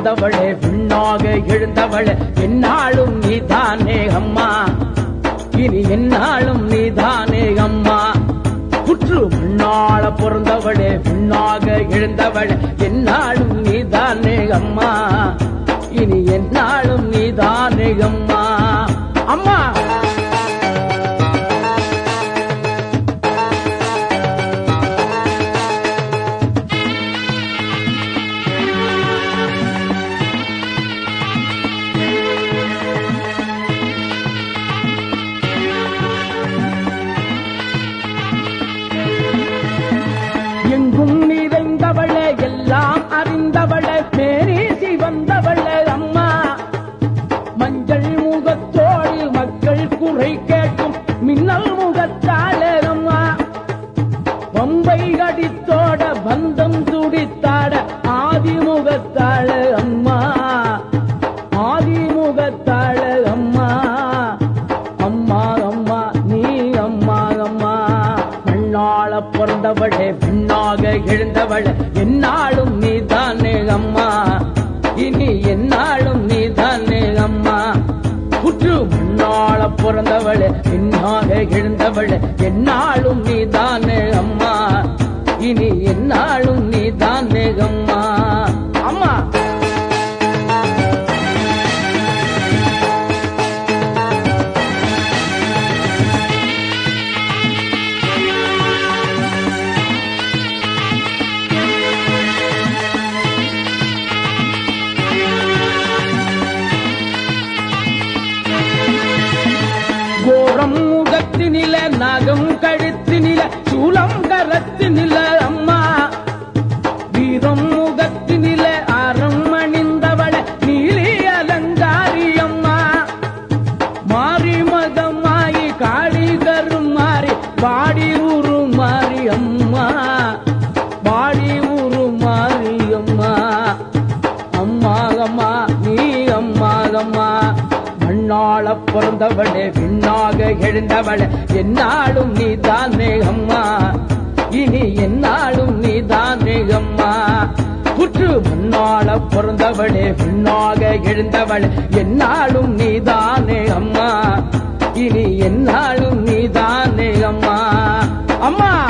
பிறந்தவளே விண்ணாக எழுந்தவளே என்னாலும் நீதானே அம்மா இனி என்னாலும் நீதானே அம்மா புற்று முன்னாள பிறந்தவளே விண்ணாக எழுந்தவளே என்னாலும் நீதானே அம்மா இனி என்னாலும் நீதானே அம்மா அம்மா எங்கும் நிறைந்தவளே எல்லாம் அறிந்தவளே மேரீசி வந்தவளே அம்மா மஞ்சள் முகத்தோடு மக்கள் குறை கேட்கும் மின்னல் முகத்தாளே அம்மா பம்பை அடித்தோட பந்தம் துடித்தாட ஆதிமுகத்தாள அம்மா ஆதிமுகத்தாள அம்மா அம்மா அம்மா நீ அம்மா அம்மா மண்ணாள பிறந்தவளே பெண்ணாக எழுந்தவளே என்னாலும் நீதானே அம்மா இனி என்னாலும் நீதானே அம்மா புற்று முன்னாள பிறந்தவளே பெண்ணாக எழுந்தவளே என்னாலும் நீதானே அம்மா இனி என்னாலும் நீதானே அம்மா அம்மா கோரம் முகத்தினில நகம் கழுத்தினில சூலம் கரத்தினில அம்மா வீரம் முகத்தினில அறம் அணிந்தவள நீலி அலங்காரி அம்மா மாறி மகமாயி காளி கருமாறி பாடி ஊரு மாறி அம்மா பாடி ஊரு மாறி அம்மா அம்மா அம்மா நீ அம்மா அம்மா மண்ணாள பிறந்தவளே விண்ணாக எழுந்தவளே என்னாலும் நீ தானே அம்மா இனி என்னாலும் நீ தானே அம்மா புற்று மண்ணாள பிறந்தவளே விண்ணாக எழுந்தவளே என்னாலும் நீ தானே அம்மா இனி என்னாலும் நீ தானே அம்மா அம்மா